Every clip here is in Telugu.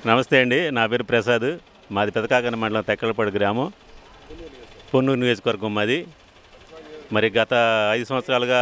నమస్తే అండి నా పేరు ప్రసాద్ మాది పెదకాకన మండలం తెక్కలపాడు గ్రామం పొన్నూరు నియోజకవర్గం మాది మరి గత ఐదు సంవత్సరాలుగా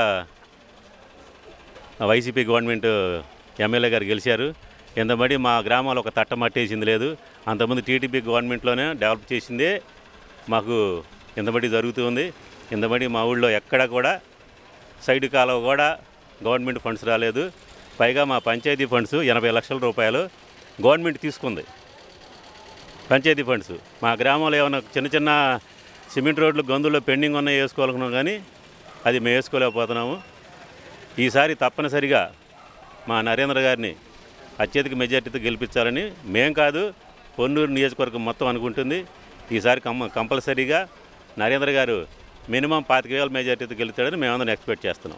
వైసీపీ గవర్నమెంట్ ఎమ్మెల్యే గారు గెలిచారు ఇంతబడి మా గ్రామంలో ఒక తట్ట మట్టేసింది లేదు అంతకుముందు టీడీపీ గవర్నమెంట్లోనే డెవలప్ చేసిందే మాకు ఇంతబడి జరుగుతుంది ఇంతబడి మా ఊళ్ళో ఎక్కడ కూడా సైడ్ కాలువ కూడా గవర్నమెంట్ ఫండ్స్ రాలేదు పైగా మా పంచాయతీ ఫండ్స్ ఎనభై లక్షల రూపాయలు గవర్నమెంట్ తీసుకుంది పంచాయతీ ఫండ్స్ మా గ్రామంలో ఏమైనా చిన్న చిన్న సిమెంట్ రోడ్లు గందుల్లో పెండింగ్ ఉన్నాయి వేసుకోవాలనుకున్నాం కానీ అది మేము వేసుకోలేకపోతున్నాము ఈసారి తప్పనిసరిగా మా నరేంద్ర గారిని అత్యధిక మెజార్టీతో గెలిపించాలని మేం కాదు పొన్నూరు నియోజకవర్గం మొత్తం అనుకుంటుంది ఈసారి కం కంపల్సరీగా నరేంద్ర గారు మినిమం పాతిక వేల మెజార్టీతో గెలుస్తాడని మేమందరం ఎక్స్పెక్ట్ చేస్తున్నాం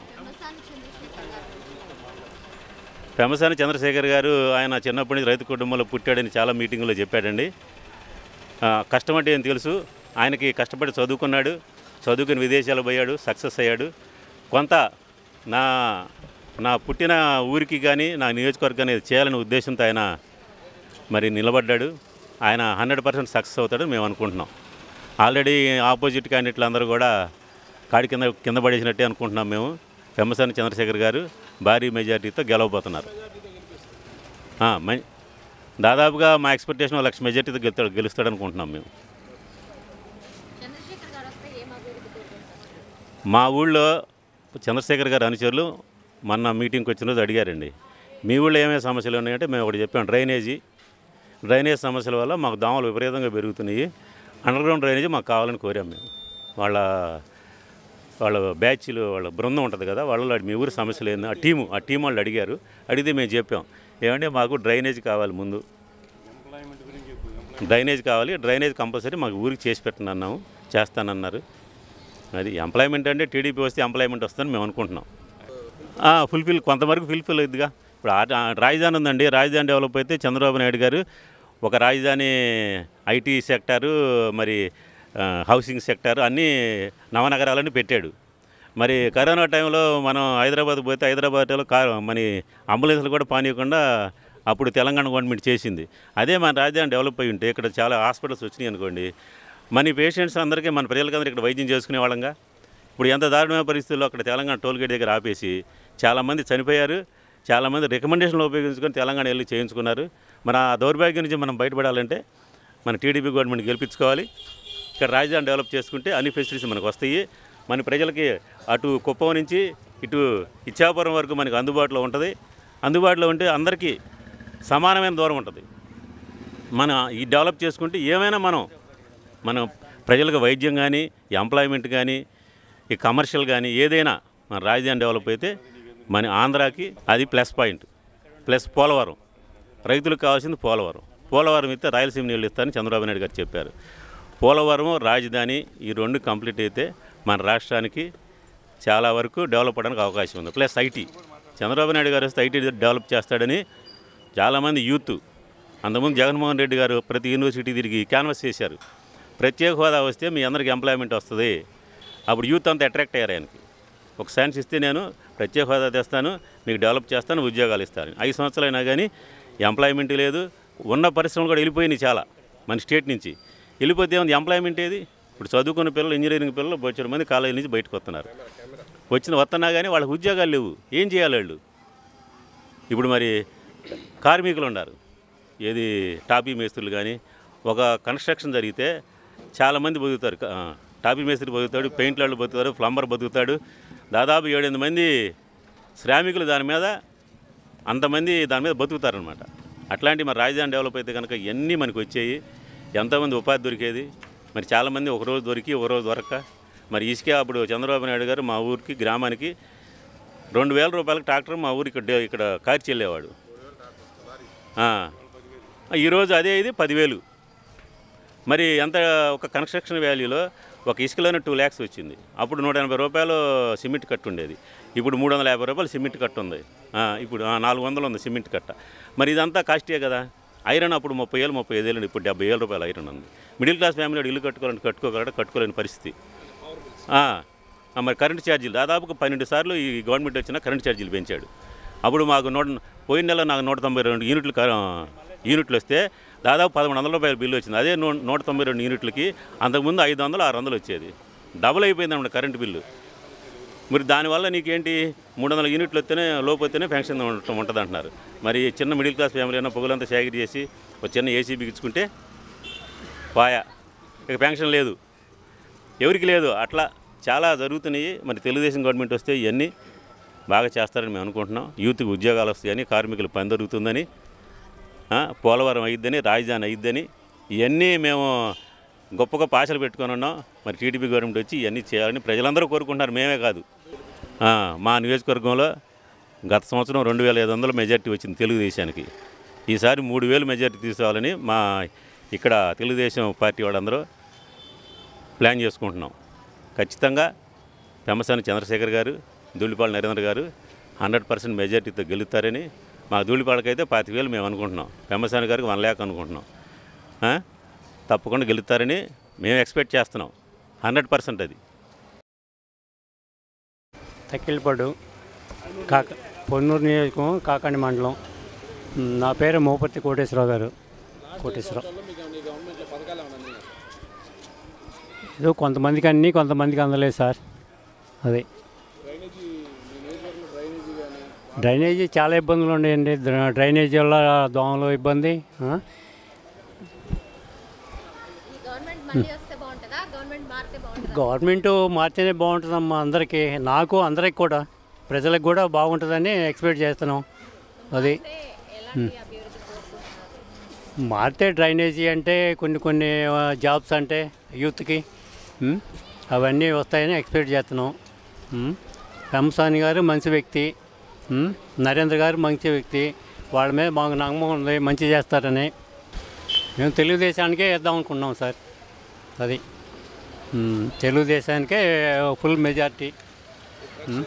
పెమసాని చంద్రశేఖర్ గారు ఆయన చిన్నప్పటి నుంచి రైతు కుటుంబంలో పుట్టాడని చాలా మీటింగుల్లో చెప్పాడండి ఆ, కష్టం అంటే ఏం తెలుసు ఆయనకి కష్టపడి చదువుకున్నాడు చదువుకుని విదేశాలు పోయాడు సక్సెస్ అయ్యాడు కొంత నా నా పుట్టిన ఊరికి కానీ నా నియోజకవర్గాన్ని చేయాలనే ఉద్దేశంతో ఆయన మరి నిలబడ్డాడు ఆయన హండ్రెడ్ పర్సెంట్ సక్సెస్ అవుతాడని మేము అనుకుంటున్నాం ఆల్రెడీ ఆపోజిట్ క్యాండిడేట్లు అందరూ కూడా కాడి కింద కింద పడేసినట్టే అనుకుంటున్నాం మేము పెమ్మసాని చంద్రశేఖర్ గారు భారీ మెజారిటీతో గెలవబోతున్నారు ఆ, మం- దాదాపుగా మా ఎక్స్పెక్టేషన్ ఒక లక్ష మెజారిటీతో గెలుస్తాడు గెలుస్తాడు అనుకుంటున్నాం మేము చంద్రశేఖర్ గారు వస్తే ఏం అభివృద్ధి కోరుకుంటారు మా ఊళ్ళో చంద్రశేఖర్ గారు అనుచరులు మొన్న మీటింగ్కి వచ్చిన రోజు అడిగారండి మీ ఊళ్ళో ఏమేమి సమస్యలు ఉన్నాయంటే మేము ఒకటి చెప్పాం డ్రైనేజీ డ్రైనేజ్ సమస్యల వల్ల మాకు దోమలు విపరీతంగా పెరుగుతున్నాయి అండర్గ్రౌండ్ డ్రైనేజీ మాకు కావాలని కోరాం మేము వాళ్ళ వాళ్ళ బ్యాచ్లు వాళ్ళ బృందం ఉంటుంది కదా వాళ్ళు మీ ఊరి సమస్యలు ఏంది ఆ టీము ఆ టీం వాళ్ళు అడిగారు అడిగితే మేము చెప్పాం ఏమంటే మాకు డ్రైనేజ్ కావాలి ముందు డ్రైనేజ్ కావాలి డ్రైనేజ్ కంపల్సరీ మాకు ఊరికి చేసి పెట్టండి అన్నాము చేస్తానన్నారు అది ఎంప్లాయ్మెంట్ అంటే టీడీపీ వస్తే ఎంప్లాయ్మెంట్ వస్తుందని మేము అనుకుంటున్నాం ఫుల్ఫిల్ కొంతవరకు ఫుల్ఫిల్ అవుతుందిగా ఇప్పుడు ఆ- ఆ రాజధాని ఉందండి రాజధాని డెవలప్ అయితే చంద్రబాబు నాయుడు గారు ఒక రాజధాని ఐటీ సెక్టారు మరి ఆ, హౌసింగ్ సెక్టారు అన్నీ నవనగరాలని పెట్టాడు మరి కరోనా టైంలో మనం హైదరాబాద్ పోతే హైదరాబాద్లో కార్ మన అంబులెన్స్లు కూడా పానీయకుండా అప్పుడు తెలంగాణ గవర్నమెంట్ చేసింది అదే మన రాజధాని డెవలప్ అయి ఉంటే ఇక్కడ చాలా హాస్పిటల్స్ వచ్చినాయి అనుకోండి మన పేషెంట్స్ అందరికీ మన ప్రజలకందరూ ఇక్కడ వైద్యం చేసుకునే వాళ్ళంగా ఇప్పుడు ఎంత దారుణమైన పరిస్థితుల్లో అక్కడ తెలంగాణ టోల్గేట్ దగ్గర ఆపేసి చాలామంది చనిపోయారు చాలామంది రికమెండేషన్లు ఉపయోగించుకొని తెలంగాణ వెళ్ళి చేయించుకున్నారు మన ఆ దౌర్భాగ్యం నుంచి మనం బయటపడాలంటే మన టీడీపీ గవర్నమెంట్ గెలిపించుకోవాలి ఇక్కడ రాజధాని డెవలప్ చేసుకుంటే అన్ని ఫెసిలిటీస్ మనకు వస్తాయి మన ప్రజలకి అటు కుప్పం నుంచి ఇటు ఇచ్చాపురం వరకు మనకు అందుబాటులో ఉంటుంది అందుబాటులో ఉంటే అందరికీ సమానమైన దూరం ఉంటుంది మన ఈ డెవలప్ చేసుకుంటే ఏమైనా మనం మనం ప్రజలకు వైద్యం కానీ ఎంప్లాయ్మెంట్ కానీ ఈ కమర్షియల్ కానీ ఏదైనా మన రాజధాని డెవలప్ అయితే మన ఆంధ్రాకి అది ప్లస్ పాయింట్ ప్లస్ పోలవరం రైతులకు కావాల్సింది పోలవరం పోలవరం ఇస్తే రాయలసీమ నీళ్ళు ఇస్తారని చంద్రబాబు నాయుడు గారు చెప్పారు పోలవరం రాజధాని ఈ రెండు కంప్లీట్ అయితే మన రాష్ట్రానికి చాలా వరకు డెవలప్ అవడానికి అవకాశం ఉంది ప్లస్ ఐటీ చంద్రబాబు నాయుడు గారు వస్తే ఐటీ డెవలప్ చేస్తాడని చాలామంది యూత్ అంతకుముందు జగన్మోహన్ రెడ్డి గారు ప్రతి యూనివర్సిటీ తిరిగి క్యాన్వస్ చేశారు ప్రత్యేక హోదా వస్తే మీ అందరికి ఎంప్లాయ్మెంట్ వస్తుంది అప్పుడు యూత్ అంతా అట్రాక్ట్ అయ్యారు ఆయనకి ఒక ఛాన్స్ ఇస్తే నేను ప్రత్యేక హోదా తెస్తాను మీకు డెవలప్ చేస్తాను ఉద్యోగాలు ఇస్తాను ఐదు సంవత్సరాలు అయినా కానీ ఎంప్లాయ్మెంట్ లేదు ఉన్న పరిశ్రమలు కూడా వెళ్ళిపోయినాయి చాలా మన స్టేట్ నుంచి వెళ్ళిపోతే ఏముంది ఎంప్లాయ్మెంట్ ఏది ఇప్పుడు చదువుకున్న పిల్లలు ఇంజనీరింగ్ పిల్లలు బొచ్చిన మంది కాలేజీ నుంచి బయటకు వస్తున్నారు వచ్చిన వస్తున్నా కానీ వాళ్ళకి ఉద్యోగాలు లేవు ఏం చేయాలి వాళ్ళు ఇప్పుడు మరి కార్మికులు ఉన్నారు ఏది టాపీ మేస్త్రులు కానీ ఒక కన్స్ట్రక్షన్ జరిగితే చాలామంది బతుకుతారు ఆ, టాపీ మేస్త్రి బతుకుతాడు పెయింట్ వాళ్ళు బతుకుతారు ప్లంబర్ బతుకుతాడు దాదాపు ఏడెనిమిది మంది శ్రామికులు దాని మీద అంతమంది దాని మీద బతుకుతారనమాట అట్లాంటి మరి రాజధాని డెవలప్ అయితే కనుక ఇవన్నీ మనకు వచ్చాయి ఎంతోమంది ఉపాధి దొరికేది మరి చాలామంది ఒక రోజు దొరికి ఒక రోజు దొరక్క మరి ఇసుకే అప్పుడు చంద్రబాబు నాయుడు గారు మా ఊరికి గ్రామానికి రెండు వేల రూపాయలకు ట్రాక్టర్ మా ఊరికి ఇక్కడ ఇక్కడ కార్చి వెళ్ళేవాడు ఆ. ఈరోజు అదే ఇది పదివేలు మరి ఎంత ఒక కన్స్ట్రక్షన్ వాల్యూలో ఒక ఇసుకలోనే టూ ల్యాక్స్ వచ్చింది అప్పుడు నూట ఎనభై రూపాయలు సిమెంట్ కట్టు ఉండేది ఇప్పుడు మూడు వందల యాభై రూపాయలు సిమెంట్ కట్టు ఉంది ఆ, ఇప్పుడు ఆ, నాలుగు వందలు ఉంది సిమెంట్ కట్ట మరి ఇదంతా కాస్టే కదా ఐరన్ అప్పుడు ముప్పై ఏళ్ళు ముప్పై ఐదు ఏళ్ళు ఇప్పుడు డెబ్బై ఏళ్ళ రూపాయలు ఐరన్ ఉంది మిడిల్ క్లాస్ ఫ్యామిలీ వాడు ఇల్లు కట్టుకోవాలంటే కట్టుకోగలడు కట్టుకోలేని పరిస్థితి ఆ, ఆ, మరి కరెంటు ఛార్జీలు దాదాపుగా పన్నెండు సార్లు ఈ గవర్నమెంట్ వచ్చినా కరెంటు ఛార్జీలు పెంచాడు అప్పుడు మాకు నూట పోయిన నెల నాకు నూట తొంభై రెండు యూనిట్లు క- యూనిట్లు వస్తే దాదాపు పదమూడు వందల రూపాయల బిల్లు వచ్చింది అదే నూ నూట తొంభై రెండు యూనిట్లకి అంతకుముందు ఐదు వందలు ఆరు వందలు వచ్చేది డబుల్ అయిపోయింది కరెంటు బిల్లు మరి దానివల్ల నీకేంటి మూడు వందల యూనిట్లు వస్తేనే లోపు వస్తేనే పెన్షన్ ఉంటుంది అంటున్నారు మరి చిన్న మిడిల్ క్లాస్ ఫ్యామిలీ అయినా పొగలంతా సేకరి చేసి ఒక చిన్న ఏసీ బిగించుకుంటే పాయా ఇక పెన్షన్ లేదు ఎవరికి లేదు అట్లా చాలా జరుగుతున్నాయి మరి తెలుగుదేశం గవర్నమెంట్ వస్తే ఇవన్నీ బాగా చేస్తారని మేము అనుకుంటున్నాం యూత్కి ఉద్యోగాలు వస్తాయని కార్మికులు పని దొరుకుతుందని ఆ, పోలవరం అయిద్దని రాజధాని అయిద్దని ఇవన్నీ మేము గొప్ప గొప్ప ఆశలు పెట్టుకొని ఉన్నాం మరి టీడీపీ గవర్నమెంట్ వచ్చి ఇవన్నీ చేయాలని ప్రజలందరూ కోరుకుంటున్నారు మేమే కాదు ఆ, మా నియోజకవర్గంలో గత సంవత్సరం రెండు వేల ఐదు వందల మెజార్టీ వచ్చింది తెలుగుదేశానికి ఈసారి మూడు వేలు మెజార్టీ తీసుకోవాలని మా ఇక్కడ తెలుగుదేశం పార్టీ వాళ్ళందరూ ప్లాన్ చేసుకుంటున్నాం ఖచ్చితంగా పెమ్మసాని చంద్రశేఖర్ గారు ధూళిపాల నరేంద్ర గారు హండ్రెడ్ పర్సెంట్ మెజార్టీతో గెలుస్తారని మా ధూళిపాలకైతే పాతిక వేలు మేము అనుకుంటున్నాం పెమ్మసాని గారికి వన్ ల్యాక్ అనుకుంటున్నాం ఆ? తప్పకుండా గెలుస్తారని మేము ఎక్స్పెక్ట్ చేస్తున్నాం హండ్రెడ్ పర్సెంట్ అది తక్కిలపాడు కాక పొన్నూరు నియోజకవర్గం కాకాని మండలం మ్, నా పేరు మోపర్తి కోటేశ్వరరావు గారు కోటేశ్వరరావు ఏదో కొంతమందికి అన్నీ కొంతమందికి అందలేదు సార్ అది డ్రైనేజీ చాలా ఇబ్బందులు ఉన్నాయండి డ్ర- డ్రైనేజీ వల్ల దోమలు ఇబ్బంది ఆ? ఈ గవర్నమెంట్ మళ్ళీ వస్తే బాగుంటుందా గవర్నమెంట్ మారితే బాగుంటుందా గవర్నమెంట్ మార్చేనే బాగుంటుందమ్మా అందరికీ నాకు అందరికి కూడా ప్రజలకు కూడా బాగుంటుందని ఎక్స్పెక్ట్ చేస్తున్నాం అది అంటే ఎలాంటి అభివృద్ధి కోరుకుంటున్నారు మారితే డ్రైనేజీ అంటే కొన్ని కొన్ని ఆ, జాబ్స్ అంటే యూత్కి ఉమ్, అవన్నీ వస్తాయని ఎక్స్పెక్ట్ చేస్తున్నాం ఉమ్, రంసాని గారు మంచి వ్యక్తి ఉమ్, నరేంద్ర గారు మంచి వ్యక్తి వాళ్ళ మీద మాకు నమ్మకం ఉంది మంచి చేస్తారని మేము తెలుగుదేశానికే వేద్దాం అనుకున్నాం సార్ అది ఉమ్, తెలుగుదేశానికే ఫుల్ మెజార్టీ ఉమ్.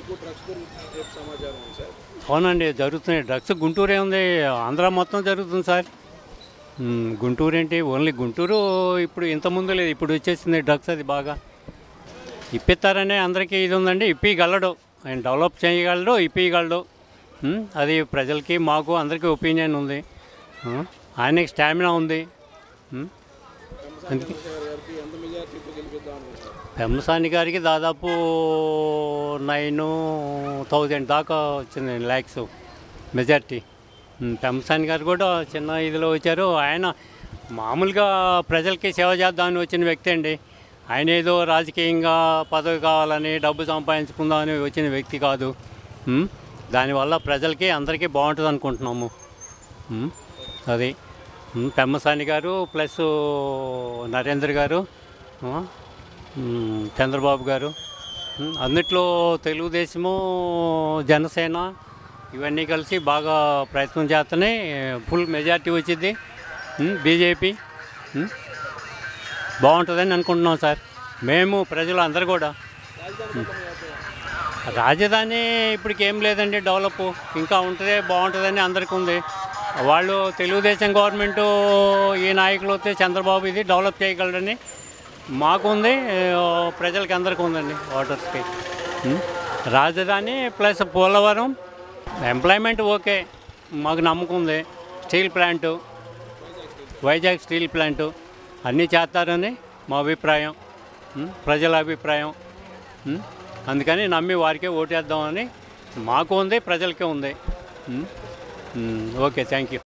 అవునండి జరుగుతున్నాయి డ్రగ్స్ గుంటూరే ఉంది ఆంధ్ర మొత్తం జరుగుతుంది సార్ మ్మ్, గుంటూరు ఏంటి ఓన్లీ గుంటూరు ఇప్పుడు ఇంత ముందు లేదు ఇప్పుడు వచ్చేసింది డ్రగ్స్ అది బాగా ఇప్పిస్తారనే అందరికీ ఇది ఉందండి ఇప్పగలడు ఆయన డెవలప్ చేయగలడు ఇప్పగలడు మ్మ్, అది ప్రజలకి మాకు అందరికీ ఒపీనియన్ ఉంది ఆ, ఆయనకి స్టామినా ఉంది మ్మ్, అందుకే పెమ్మసాని గారికి దాదాపు నైన్ థౌజండ్ దాకా వచ్చింది ల్యాక్స్ మెజార్టీ ఉమ్, పెమ్మసాని గారు కూడా చిన్న ఇదిలో వచ్చారు ఆయన మామూలుగా ప్రజలకి సేవ చేద్దామని వచ్చిన వ్యక్తి అండి ఆయన ఏదో రాజకీయంగా పదవి కావాలని డబ్బు సంపాదించుకుందామని వచ్చిన వ్యక్తి కాదు ఉమ్, దానివల్ల ప్రజలకి అందరికీ బాగుంటుంది అనుకుంటున్నాము ఉమ్, అది ఉమ్, పెమ్మసాని గారు ప్లస్ నరేంద్ర గారు ఆ, ఉమ్, చంద్రబాబు గారు ఉమ్, అన్నిట్లో తెలుగుదేశము జనసేన ఇవన్నీ కలిసి బాగా ప్రయత్నం చేస్తున్నాయి ఫుల్ మెజార్టీ వచ్చింది బీజేపీ బాగుంటుందని అనుకుంటున్నాం సార్ మేము ప్రజలు అందరు కూడా ఉమ్. రాజధాని ఇప్పటికి ఏం లేదండి డెవలప్ ఇంకా ఉంటుందే బాగుంటుందని అందరికీ ఉంది వాళ్ళు తెలుగుదేశం గవర్నమెంట్ ఈ నాయకులు వస్తే చంద్రబాబు ఇది డెవలప్ చేయగలరని మాకు ఉంది ఆ, ప్రజలకి అందరికీ ఉందండి ఓటర్స్కి ఉమ్. రాజధాని ప్లస్ పోలవరం ఎంప్లాయ్మెంట్ ఓకే మాకు నమ్మకం ఉంది steel plant Vizag steel plant అన్నీ చేస్తారని మా అభిప్రాయం ఉమ్, ప్రజల అభిప్రాయం ఉమ్, అందుకని నమ్మి వారికే ఓటేద్దామని మాకు ఉంది ప్రజలకే ఉంది um, um, okay thank you